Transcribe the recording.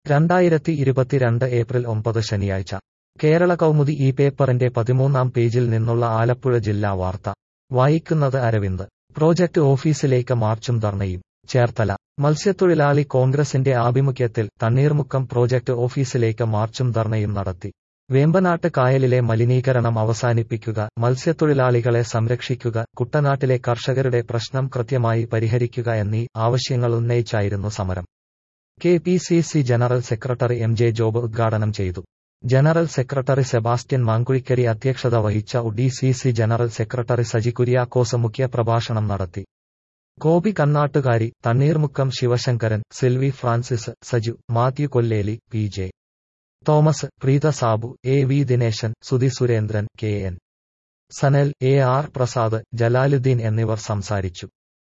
രണ്ടായിരത്തി ഇരുപത്തിരണ്ട് ഏപ്രിൽ ഒമ്പത് ശനിയാഴ്ച കേരള കൗമുദി ഈ പേപ്പറിന്റെ പതിമൂന്നാം പേജിൽ നിന്നുള്ള ആലപ്പുഴ ജില്ലാ വാർത്ത വായിക്കുന്നത് അരവിന്ദ് പ്രോജക്ട് ഓഫീസിലേക്ക് മാർച്ചും ധർണയും ചേർത്തല മത്സ്യത്തൊഴിലാളി കോൺഗ്രസിന്റെ ആഭിമുഖ്യത്തിൽ തണ്ണീർമുക്കം പ്രോജക്ട് ഓഫീസിലേക്ക് മാർച്ചും ധർണയും നടത്തി വേമ്പനാട്ട് കായലിലെ മലിനീകരണം അവസാനിപ്പിക്കുക മത്സ്യത്തൊഴിലാളികളെ സംരക്ഷിക്കുക കുട്ടനാട്ടിലെ കർഷകരുടെ പ്രശ്നം കൃത്യമായി പരിഹരിക്കുക എന്നീ ആവശ്യങ്ങൾ ഉന്നയിച്ചായിരുന്നു സമരം K P C C general secretary M J Job ഉദ്ഘാടനം ചെയ്തു ജനറൽ സെക്രട്ടറി സെബാസ്റ്റ്യൻ മാങ്കുഴിക്കരി അധ്യക്ഷത വഹിച്ച D C C general secretary Saji Kuriakose മുഖ്യ പ്രഭാഷണം നടത്തി Gopi Kannattukari Thanneermukkam Sivasankaran Silvy Francis Saju Mathew Kolleli P J Thomas Preetha Sabu A V Dineshan Sudhi Surendran K N Sanal A R Prasad Jalaludeen എന്നിവർ സംസാരിച്ചു